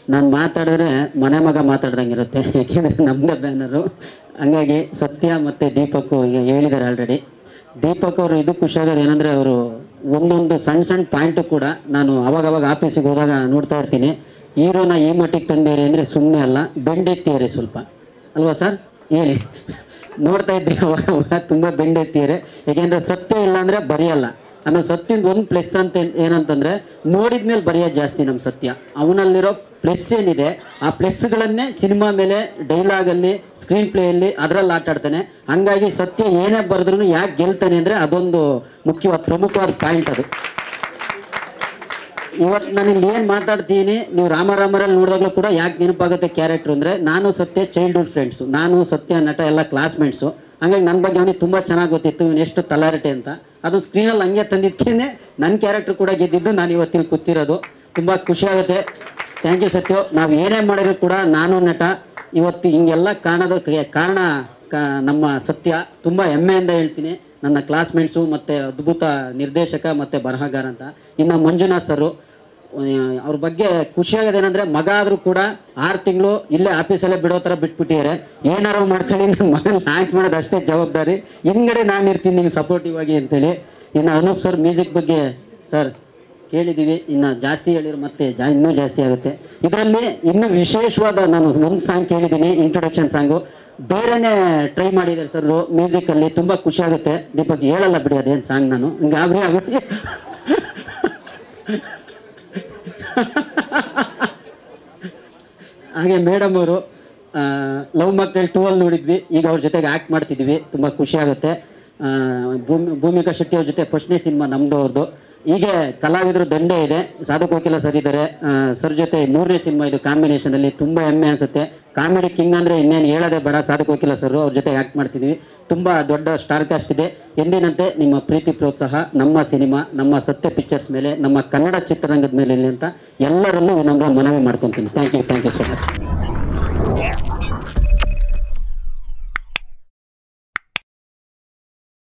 ನಾನು ಮಾತಾಡಿದ್ರೆ ಮನೆ ಮಗ ಮಾತಾಡ್ದಂಗಿರುತ್ತೆ ಯಾಕೆಂದರೆ ನಮ್ಮದೇ ಬ್ಯಾನರು ಹಂಗಾಗಿ ಸತ್ಯ ಮತ್ತು ದೀಪಕ್ ಈಗ ಹೇಳಿದ್ದಾರೆ ಆಲ್ರೆಡಿ ದೀಪಕ್ ಅವರು ಇದು ಖುಷಿಯಾಗೋದು ಏನಂದರೆ ಅವರು ಒಂದೊಂದು ಸಣ್ಣ ಸಣ್ಣ ಪಾಯಿಂಟು ಕೂಡ ನಾನು ಅವಾಗವಾಗ ಆಫೀಸಿಗೆ ಹೋದಾಗ ನೋಡ್ತಾ ಇರ್ತೀನಿ ಹೀರೋನ ಈ ಮಟ್ಟಿಗೆ ತಂದೇರಿ ಅಂದರೆ ಸುಮ್ಮನೆ ಅಲ್ಲ ಬೆಂಡೆತ್ತಿಯರಿ ಸ್ವಲ್ಪ ಅಲ್ವಾ ಸರ್ ಹೇಳಿ ನೋಡ್ತಾ ಇದ್ರಿ ಅವಾಗ ಅವಾಗ ತುಂಬ ಬೆಂಡೆತ್ತಿಯರೆ ಯಾಕೆಂದರೆ ಸತ್ಯ ಇಲ್ಲ ಅಂದರೆ ಬರೆಯಲ್ಲ ಆಮೇಲೆ ಸತ್ಯದ ಒಂದು ಪ್ಲಸ್ ಅಂತ ಏನ್- ಏನಂತಂದ್ರೆ ನೋಡಿದ ಮೇಲೆ ಬರೆಯೋದು ಜಾಸ್ತಿ ನಮ್ಮ ಸತ್ಯ ಅವನಲ್ಲಿರೋ ಪ್ಲಸ್ ಏನಿದೆ ಆ ಪ್ಲಸ್ಗಳನ್ನೇ ಸಿನಿಮಾ ಮೇಲೆ ಡೈಲಾಗಲ್ಲಿ ಸ್ಕ್ರೀನ್ ಪ್ಲೇಯಲ್ಲಿ ಅದರಲ್ಲಿ ಆಟ ಆಡ್ತಾನೆ ಹಂಗಾಗಿ ಸತ್ಯ ಏನೇ ಬರೆದ್ರು ಯಾಕೆ ಗೆಲ್ತಾನೆ ಅಂದರೆ ಅದೊಂದು ಮುಖ್ಯವಾದ ಪ್ರಮುಖವಾದ ಪಾಯಿಂಟ್ ಅದು ಇವತ್ತು ನಾನು ಇಲ್ಲಿ ಏನು ಮಾತಾಡ್ತೀನಿ ನೀವು ರಾಮರಾಮರಲ್ಲಿ ನೋಡಿದಾಗಲೂ ಕೂಡ ಯಾಕೆ ನೆನಪಾಗುತ್ತೆ ಕ್ಯಾರೆಕ್ಟರ್ ಅಂದರೆ ನಾನು ಸತ್ಯ ಚೈಲ್ಡ್ಹುಡ್ ಫ್ರೆಂಡ್ಸು ನಾನು ಸತ್ಯ ನಟ ಎಲ್ಲ ಕ್ಲಾಸ್ಮೇಟ್ಸು ಹಂಗಾಗಿ ನನ್ನ ಬಗ್ಗೆ ಅವನಿಗೆ ತುಂಬ ಚೆನ್ನಾಗಿ ಗೊತ್ತಿತ್ತು ಇವನು ಎಷ್ಟು ತಲಾರಟೆ ಅಂತ ಅದು ಸ್ಕ್ರೀನಲ್ಲಿ ಹಂಗೆ ತಂದಿದ್ದೇನೆ ನನ್ನ ಕ್ಯಾರೆಕ್ಟರ್ ಕೂಡ ಗೆದ್ದಿದ್ದು ನಾನು ಇವತ್ತಿಲ್ಲಿ ಕೂತಿರೋದು ತುಂಬ ಖುಷಿಯಾಗುತ್ತೆ ಥ್ಯಾಂಕ್ ಯು ಸತ್ಯ ನಾವು ಏನೇ ಮಾಡಿದ್ರು ಕೂಡ ನಾನು ನಟ ಇವತ್ತು ಹಿಂಗೆಲ್ಲ ಕಾರಣದ ಕಾರಣ ಕ- ನಮ್ಮ ಸತ್ಯ ತುಂಬ ಹೆಮ್ಮೆಯಿಂದ ಹೇಳ್ತೀನಿ ನನ್ನ ಕ್ಲಾಸ್ಮೇಟ್ಸು ಮತ್ತು ಅದ್ಭುತ ನಿರ್ದೇಶಕ ಮತ್ತು ಬರಹಗಾರ ಅಂತ ಇನ್ನು ಮಂಜುನಾಥ್ ಸರು ಅವ್ರ ಬಗ್ಗೆ ಖುಷಿಯಾಗೋದು ಏನಂದರೆ ಮಗ ಆದರೂ ಕೂಡ ಆರು ತಿಂಗಳು ಇಲ್ಲೇ ಆಫೀಸಲ್ಲೇ ಬಿಡೋ ಥರ ಬಿಟ್ಬಿಟ್ಟಿದ್ದಾರೆ ಏನಾರು ಮಾಡ್ಕೊಳ್ಳಿ ನನ್ನ ಮಗನ ಲಾಂಚ್ ಮಾಡೋದು ಅಷ್ಟೇ ಜವಾಬ್ದಾರಿ ಹಿಂದ್ಗಡೆ ನಾನು ಇರ್ತೀನಿ ನಿಮ್ಗೆ ಸಪೋರ್ಟಿವ್ ಆಗಿ ಅಂತೇಳಿ ಇನ್ನು ಅನೂಪ್ ಸರ್ ಮ್ಯೂಸಿಕ್ ಬಗ್ಗೆ ಸರ್ ಕೇಳಿದ್ದೀವಿ ಇನ್ನು ಜಾಸ್ತಿ ಹೇಳಿದ್ರೆ ಮತ್ತೆ ಜಾ ಇನ್ನೂ ಜಾಸ್ತಿ ಆಗುತ್ತೆ ಇದರಲ್ಲಿ ಇನ್ನೂ ವಿಶೇಷವಾದ ನಾನು ಒಂದು ಸಾಂಗ್ ಕೇಳಿದ್ದೀನಿ ಇಂಟ್ರೊಡಕ್ಷನ್ ಸಾಂಗು ಬೇರೆನೇ ಟ್ರೈ ಮಾಡಿದ್ದಾರೆ ಸರ್ ಮ್ಯೂಸಿಕಲ್ಲಿ ತುಂಬ ಖುಷಿ ಆಗುತ್ತೆ ದೀಪಕ್ ಹೇಳಲ್ಲ ಬಿಡಿ ಅದೇನು ಸಾಂಗ್ ನಾನು ಗಾಬರಿ ಆಗುತ್ತೆ ಹಾಗೆ ಮೇಡಮ್ ಅವರು ಲವ್ ಮಕ್ಕಳು ಟೂ ಅಲ್ಲಿ ನೋಡಿದ್ವಿ ಈಗ ಅವ್ರ ಜೊತೆಗೆ ಆ್ಯಕ್ಟ್ ಮಾಡ್ತಿದ್ವಿ ತುಂಬ ಖುಷಿ ಆಗುತ್ತೆ ಆ, ಭೂಮಿ ಭೂಮಿಕಾ ಶೆಟ್ಟಿ ಅವ್ರ ಜೊತೆ ಫಸ್ಟ್ನೇ ಸಿನಿಮಾ ನಮ್ಮದು ಅವ್ರದ್ದು ಹೀಗೆ ಕಲಾವಿದರು ದಂಡೆ ಇದೆ ಸಾಧು ಕೋಕಿಲ ಸರ್ ಇದ್ದಾರೆ ಸರ್ ಜೊತೆ ಮೂರನೇ ಸಿನಿಮಾ ಇದು ಕಾಂಬಿನೇಷನಲ್ಲಿ ತುಂಬ ಹೆಮ್ಮೆ ಅನಿಸುತ್ತೆ ಕಾಮಿಡಿ ಕಿಂಗ್ ಅಂದರೆ ಇನ್ನೇನು ಹೇಳೋದೇ ಬೇಡ ಸಾಧು ಕೋಕಿಲ ಸರ್ ಅವ್ರ ಜೊತೆ ಆ್ಯಕ್ಟ್ ಮಾಡ್ತಿದ್ವಿ ತುಂಬ ದೊಡ್ಡ ಸ್ಟಾರ್ ಕಾಸ್ಟ್ ಇದೆ ಎಂದಿನಂತೆ ನಿಮ್ಮ ಪ್ರೀತಿ ಪ್ರೋತ್ಸಾಹ ನಮ್ಮ ಸಿನಿಮಾ ನಮ್ಮ ಸತ್ಯ ಪಿಕ್ಚರ್ಸ್ ಮೇಲೆ ನಮ್ಮ ಕನ್ನಡ ಚಿತ್ರರಂಗದ ಮೇಲೆ ಇರಲಿ ಅಂತ ಎಲ್ಲರಲ್ಲೂ ವಿನಮ್ರ ಮನವಿ ಮಾಡ್ಕೊತೀನಿ thank you thank you so much